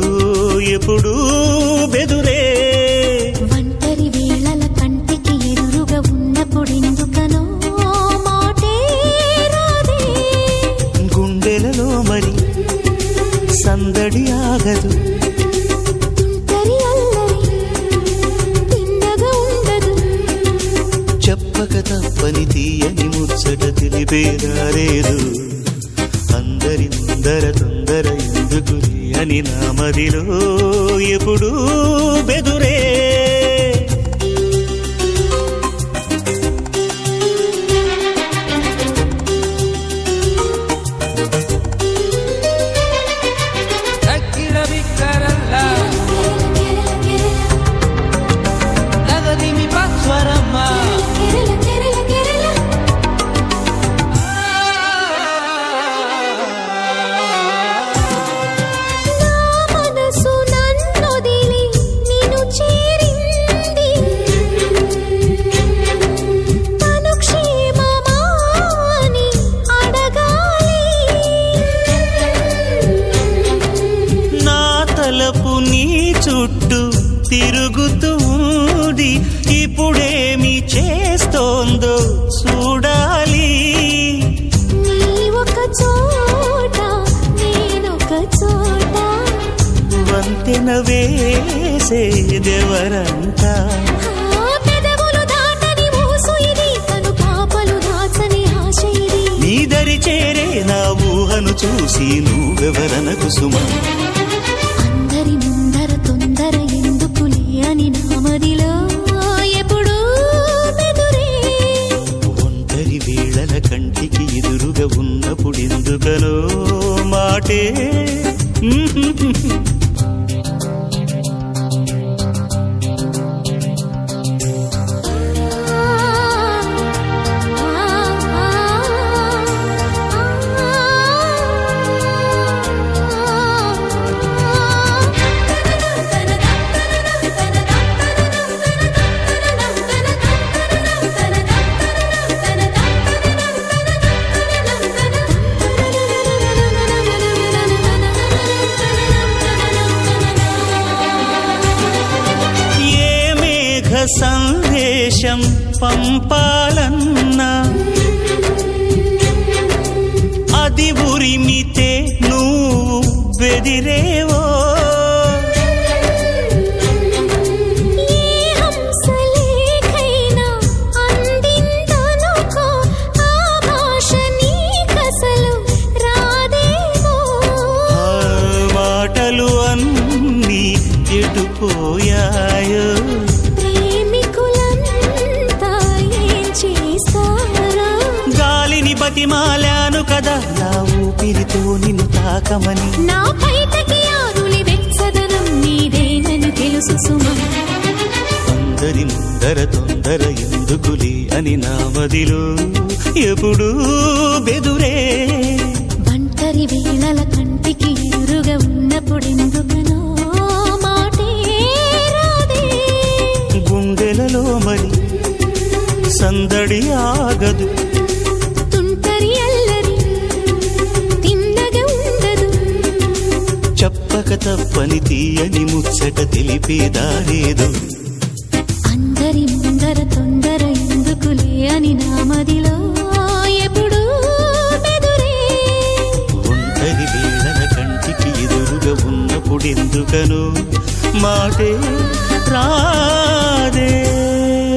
ఎప్పుడు బెదురే ఒంటరి వేళల కంటికి ఎదురుగా ఉన్నప్పుడెందుకనో మాటే రాదే గుండెలలో మరి సందడి ఆగదు తుంటరి అల్లరి తిన్నగా ఉండదు చెప్పక తప్పని తీయని ముచ్చట తెలిపేదారేదు అందరి ముందర తొందర ఎందుకు అని నా మదిలో ఎప్పుడు బెదురే ಅಕ್ಕಿರ ಬಿಕ್ಕರಲ್ಲ ನಗದಿಮಿ ಪಕ್ವರಮ್ಮ కేరళ కేరళ కేరళ నా మనసు నన్నొదిలి నిన్ను చేరింది తను క్షేమమా అని అడగాలి నా తలపు నీ చుట్టూ తిరుగుతూ ఉంది ఇప్పుడేమి చేస్తోందో చూడాలి నీ ఒక చోట నేనొక చోట వంతెన వేసేదెవరంతా ఆ పెదవులు దాటని ఊసు ఇది తను పాపలు దాచని ఆశ ఇది నీ దరి చేరే నా ఊహను చూసి నువ్వెవరనకు సుమా అందరి ముందర తొందర ఎందుకులే అని నా మదిలో ఎప్పుడూ బెదురే ఒంటరి వేళల కంటికి ఎదురుగా ఉన్నప్పుడెందుకనో మాటే ఏ మేఘ సందేశం పంపాలన్నా అది ఉరిమితే నువ్వు బెదిరేవో ఏ హంసలేఖైనా అందిందనుకో ఆ భాష నీకసలు రాదేమో ఆ మాటలు అన్నీ ఎటుపోయాయో ప్రేమికులంతా ఏం చేస్తారో గాలిని బతిమాలాను కదా నా ఊపిరితో నిన్ను తాకమని నా బయటకి ఆరులి వెచ్చదనం నీదేనని తెలుసు సుమా అందరి ముందర తొందర ఎందుకులే అని నా మదిలో ఎప్పుడూ బెదురే ఒంటరి వేళల కంటికి ఎదురుగా ఉన్నప్పుడెందుకనో మాటే రాదే గుండెలలో మరి సందడి ఆగదు తుంటరి అల్లరి తిన్నగా ఉండదు చెప్పక తప్పని తీయని ముచ్చట తెలిపేదారేదు అందరి ముందర తొందర ఎందుకులే అని నా మదిలో ఎప్పుడూ బెదురే ఒంటరి వేళల కంటికి ఎదురుగా ఉన్నప్పుడెందుకను మాటే రాదే